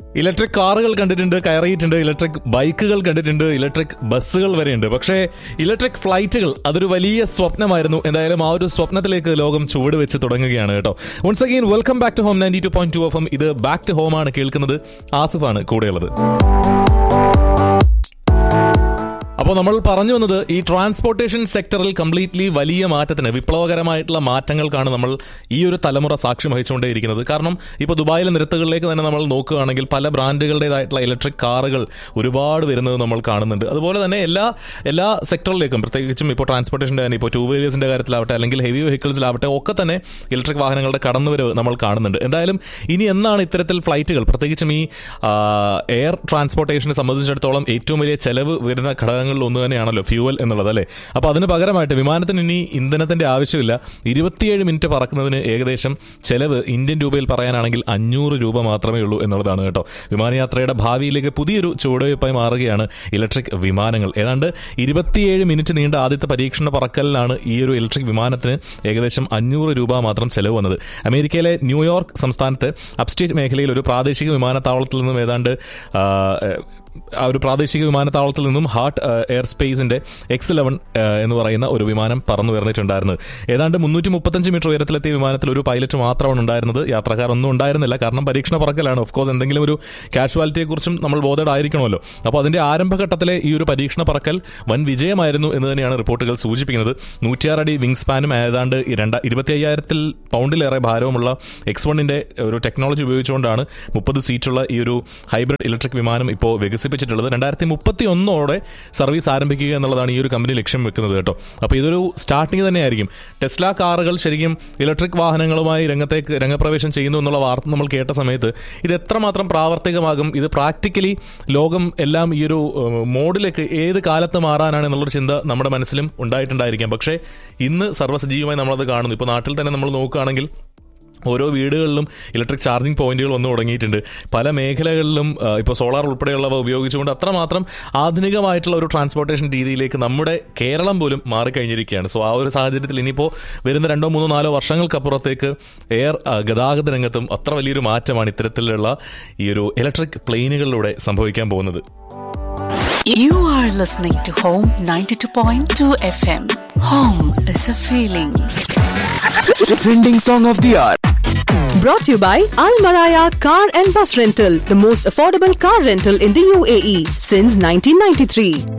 Electric കാറുകൾ കണ്ടിട്ടുണ്ട് കയറിയിട്ടുണ്ട് ഇലക്ട്രിക് ബൈക്കുകൾ കണ്ടിട്ടുണ്ട് ഇലക്ട്രിക് ബസ്സുകൾ വരെയുണ്ട് പക്ഷേ ഇലക്ട്രിക് ഫ്ലൈറ്റുകൾ അതൊരു വലിയ സ്വപ്നമായിരുന്നു എന്തായാലും ആ ഒരു സ്വപ്നത്തിലേക്ക് ലോകം ചുവട് വെച്ച് തുടങ്ങുകയാണ് കേട്ടോ once again welcome back to home ninety two point two F M ഇത് ബാക്ക് ടു ഹോം ആണ് കേൾക്കുന്നത് ആസിഫാണ് കൂടെയുള്ളത് അപ്പോൾ നമ്മൾ പറഞ്ഞു വന്നത് ഈ ട്രാൻസ്പോർട്ടേഷൻ സെക്ടറിൽ കംപ്ലീറ്റ്ലി വലിയ മാറ്റത്തിന് വിപ്ലവകരമായിട്ടുള്ള മാറ്റങ്ങൾക്കാണ് നമ്മൾ ഈ ഒരു തലമുറ സാക്ഷ്യം വഹിച്ചുകൊണ്ടേയിരിക്കുന്നത് കാരണം ഇപ്പോൾ ദുബായിലെ നിരത്തുകളിലേക്ക് തന്നെ നമ്മൾ നോക്കുകയാണെങ്കിൽ പല ബ്രാൻഡുകളുടേതായിട്ടുള്ള ഇലക്ട്രിക് കാറുകൾ ഒരുപാട് വരുന്നത് നമ്മൾ കാണുന്നുണ്ട് അതുപോലെ തന്നെ എല്ലാ എല്ലാ സെക്ടറിലേക്കും പ്രത്യേകിച്ചും ഇപ്പോൾ ട്രാൻസ്പോർട്ടേഷൻ്റെ തന്നെ ഇപ്പോൾ ടൂ വീലേഴ്സിൻ്റെ കാര്യത്തിലാവട്ടെ അല്ലെങ്കിൽ ഹെവി വെഹിക്കിൾസിലാവട്ടെ ഒക്കെ തന്നെ ഇലക്ട്രിക് വാഹനങ്ങളുടെ കടന്നുവരവ് നമ്മൾ കാണുന്നുണ്ട് എന്തായാലും ഇനി എന്നാണ് ഇത്തരത്തിൽ ഫ്ലൈറ്റുകൾ പ്രത്യേകിച്ചും ഈ ആ, എയർ ട്രാൻസ്പോർട്ടേഷനെ സംബന്ധിച്ചിടത്തോളം ഏറ്റവും വലിയ ചെലവ് വരുന്ന ഘടകങ്ങളിൽ ഒന്ന് തന്നെയാണല്ലോ ഫ്യൂവൽ എന്നുള്ളത് അല്ലേ അപ്പോൾ അതിന് പകരമായിട്ട് വിമാനത്തിന് ഇനി ഇന്ധനത്തിന്റെ ആവശ്യമില്ല ഇരുപത്തിയേഴ് മിനിറ്റ് പറക്കുന്നതിന് ഏകദേശം ചെലവ് ഇന്ത്യൻ രൂപയിൽ പറയാനാണെങ്കിൽ അഞ്ഞൂറ് രൂപ മാത്രമേ ഉള്ളൂ എന്നുള്ളതാണ് കേട്ടോ വിമാനയാത്രയുടെ ഭാവിയിലേക്ക് പുതിയൊരു ചുവടുവയ്പായി മാറുകയാണ് ഇലക്ട്രിക് വിമാനങ്ങൾ ഏതാണ്ട് ഇരുപത്തിയേഴ് മിനിറ്റ് നീണ്ട ആദ്യത്തെ പരീക്ഷണ പറക്കലിലാണ് ഈ ഒരു ഇലക്ട്രിക് വിമാനത്തിന് ഏകദേശം അഞ്ഞൂറ് രൂപ മാത്രം ചെലവ് വന്നത് അമേരിക്കയിലെ ന്യൂയോർക്ക് സംസ്ഥാനത്ത് അപ്സ്റ്റേറ്റ് മേഖലയിൽ ഒരു പ്രാദേശിക വിമാനത്താവളത്തിൽ നിന്നും ഏതാണ്ട് ആ, ആ ഒരു പ്രാദേശിക വിമാനത്താവളത്തിൽ നിന്നും ഹാർട്ട് എയർ സ്പേസിന്റെ എക്സ് ഇലവൻ എന്ന് പറയുന്ന ഒരു വിമാനം പറന്നു ഉയർന്നിട്ടുണ്ടായിരുന്നത് ഏതാണ്ട് മുന്നൂറ്റി മുപ്പത്തഞ്ച് മീറ്റർ ഉയരത്തിലെത്തിയ വിമാനത്തിൽ ഒരു പൈലറ്റ് മാത്രമാണ് ഉണ്ടായിരുന്നത് യാത്രക്കാർ ഒന്നും ഉണ്ടായിരുന്നില്ല കാരണം പരീക്ഷണ പറക്കലാണ് ഓഫ് കോഴ്സ് എന്തെങ്കിലും ഒരു കാഷ്വാലിറ്റിയെക്കുറിച്ചും നമ്മൾ ബോധഡ് ആയിരിക്കണമല്ലോ അപ്പോൾ അതിന്റെ ആരംഭഘട്ടത്തിലെ ഈ ഒരു പരീക്ഷണ പറക്കൽ വൻ വിജയമായിരുന്നു എന്ന് തന്നെയാണ് റിപ്പോർട്ടുകൾ സൂചിപ്പിക്കുന്നത് നൂറ്റിയാറ് അടി വിങ് സ്പാനും ഏതാണ്ട് രണ്ട ഇരുപത്തി അയ്യായിരത്തിൽ പൗണ്ടിലേറെ ഭാരവുമുള്ള എക്സ് വണ്ണിന്റെ ഒരു ടെക്നോളജി ഉപയോഗിച്ചുകൊണ്ടാണ് മുപ്പത് സീറ്റുള്ള ഈ ഒരു ഹൈബ്രിഡ് ഇലക്ട്രിക് വിമാനം ഇപ്പോൾ വികസിപ്പിച്ചിട്ടുള്ളത് രണ്ടായിരത്തി മുപ്പത്തി ഒന്നോടെ സർവീസ് ആരംഭിക്കുക എന്നുള്ളതാണ് ഈ ഒരു കമ്പനി ലക്ഷ്യം വെക്കുന്നത് കേട്ടോ അപ്പോൾ ഇതൊരു സ്റ്റാർട്ടിങ് തന്നെയായിരിക്കും ടെസ്ല കാറുകൾ ശരിക്കും ഇലക്ട്രിക് വാഹനങ്ങളുമായി രംഗത്തേക്ക് രംഗപ്രവേശം ചെയ്യുന്നു എന്നുള്ള വാർത്ത നമ്മൾ കേട്ട സമയത്ത് ഇത് എത്രമാത്രം പ്രാവർത്തികമാകും ഇത് പ്രാക്ടിക്കലി ലോകം എല്ലാം ഈ ഒരു ഏഹ്, മോഡിലേക്ക് ഏത് കാലത്ത് മാറാനാണ് എന്നുള്ളൊരു ചിന്ത നമ്മുടെ മനസ്സിലും ഉണ്ടായിട്ടുണ്ടായിരിക്കാം പക്ഷേ ഇന്ന് സർവ്വസജീവമായി നമ്മളത് കാണുന്നു ഇപ്പോൾ നാട്ടിൽ തന്നെ നമ്മൾ നോക്കുകയാണെങ്കിൽ ഓരോ വീടുകളിലും ഇലക്ട്രിക് ചാർജിംഗ് പോയിന്റുകൾ വന്നു തുടങ്ങിയിട്ടുണ്ട് പല മേഖലകളിലും ആ, ഇപ്പോൾ സോളാർ ഉൾപ്പെടെയുള്ളവ ഉപയോഗിച്ചുകൊണ്ട് അത്രമാത്രം ആധുനികമായിട്ടുള്ള ഒരു ട്രാൻസ്പോർട്ടേഷൻ രീതിയിലേക്ക് നമ്മുടെ കേരളം പോലും മാറിക്കഴിഞ്ഞിരിക്കുകയാണ് സോ ആ ഒരു സാഹചര്യത്തിൽ ഇനിയിപ്പോൾ വരുന്ന രണ്ടോ മൂന്നോ നാലോ വർഷങ്ങൾക്കപ്പുറത്തേക്ക് എയർ ആ, ഗതാഗത രംഗത്തും അത്ര വലിയൊരു മാറ്റമാണ് ഇത്തരത്തിലുള്ള ഈ ഒരു ഇലക്ട്രിക് പ്ലെയിനുകളിലൂടെ സംഭവിക്കാൻ പോകുന്നത് You are listening to Home 92.2 FM. Home is a feeling. Trending song of the hour. Brought to you by Al Maraya Car and Bus Rental, the most affordable car rental in the UAE since 1993.